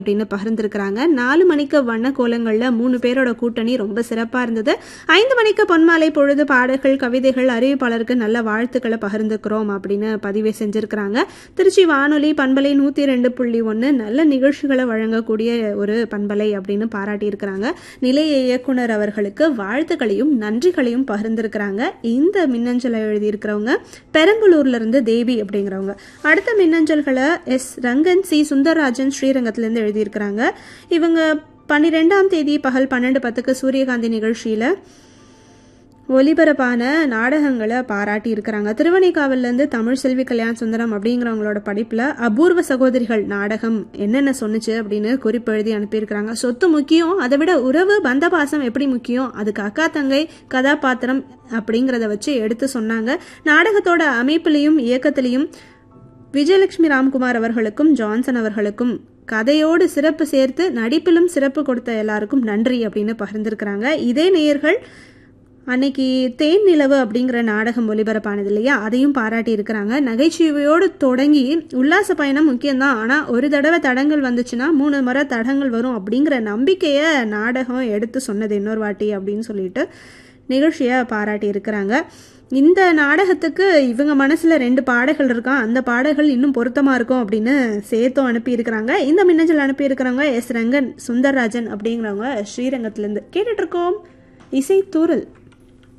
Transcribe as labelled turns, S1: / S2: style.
S1: அப்படின்னு பகிர்ந்திருக்கிறாங்க நாலு மணிக்கு வண்ண கோலங்கள்ல மூணு பேரோட கூட்டணி ரொம்ப சிறப்பா இருந்தது ஐந்து மணிக்கு பொன்மாலை பொழுது பாடல்கள் கவிதைகள் அறிவிப்பாளருக்கு நல்ல வாழ்த்துக்களை பகிர்ந்துக்கிறோம் அப்படின்னு பதிவு செஞ்சிருக்கிறாங்க திருச்சி வானொலி பண்பலை நூத்தி ரெண்டு புள்ளி ஒன்று நல்ல நிகழ்ச்சிகளை வழங்கக்கூடிய ஒரு பண்பலை அப்படின்னு பாராட்டியிருக்கிறாங்க நிலைய இயக்குனர் அவர்களுக்கு வாழ்த்துக்களையும் நன்றிகளையும் பகிர்ந்திருக்கிறாங்க இந்த மின்னஞ்சலை எழுதியிருக்கிறவங்க பெரம்பலூர்ல இருந்து தேவி அப்படிங்கிறவங்க அடுத்த மின்னஞ்சல்களை எஸ் ரங்கன் சி சுந்தரராஜன் ஸ்ரீரங்கத்திலேருந்து எழுதியிருக்கிறாங்க இவங்க பன்னிரெண்டாம் தேதி பகல் பன்னெண்டு பத்துக்கு சூரியகாந்தி நிகழ்ச்சியில் ஒலிபரப்பான நாடகங்களை பாராட்டி இருக்கிறாங்க திருவனைக்காவிலேருந்து தமிழ் செல்வி கல்யாண் சுந்தரம் அப்படிங்கிறவங்களோட படிப்பில் அபூர்வ சகோதரிகள் நாடகம் என்னென்ன சொன்னுச்சு அப்படின்னு குறிப்பு எழுதி அனுப்பியிருக்கிறாங்க சொத்து முக்கியம் அதை விட உறவு பந்தபாசம் எப்படி முக்கியம் அதுக்கு அக்கா தங்கை கதாபாத்திரம் அப்படிங்கிறத வச்சு எடுத்து சொன்னாங்க நாடகத்தோட அமைப்பிலையும் இயக்கத்திலையும் விஜயலட்சுமி ராம்குமார் அவர்களுக்கும் ஜான்சன் அவர்களுக்கும் கதையோடு சிறப்பு சேர்த்து நடிப்பிலும் சிறப்பு கொடுத்த எல்லாருக்கும் நன்றி அப்படின்னு பகிர்ந்திருக்கிறாங்க இதே நேயர்கள் அன்னைக்கு தேன் நிலவு அப்படிங்கிற நாடகம் ஒலிபரப்பானது இல்லையா அதையும் பாராட்டி இருக்கிறாங்க நகைச்சுவையோடு தொடங்கி உல்லாச பயணம் முக்கியம்தான் ஆனால் ஒரு தடவை தடங்கள் வந்துச்சுன்னா மூணு முறை தடங்கள் வரும் அப்படிங்கிற நம்பிக்கையை நாடகம் எடுத்து சொன்னது இன்னொரு வாட்டி அப்படின்னு சொல்லிட்டு நிகழ்ச்சியை பாராட்டி இருக்கிறாங்க இந்த நாடகத்துக்கு இவங்க மனசுல ரெண்டு பாடல்கள் இருக்கான் அந்த பாடல்கள் இன்னும் பொருத்தமா இருக்கும் அப்படின்னு சேர்த்தும் அனுப்பியிருக்கிறாங்க இந்த மின்னஞ்சல் அனுப்பியிருக்கிறவங்க எஸ் ரங்கன் சுந்தர்ராஜன் அப்படிங்கிறவங்க ஸ்ரீரங்கத்திலேருந்து கேட்டுட்டு இருக்கோம் இசை தூரல்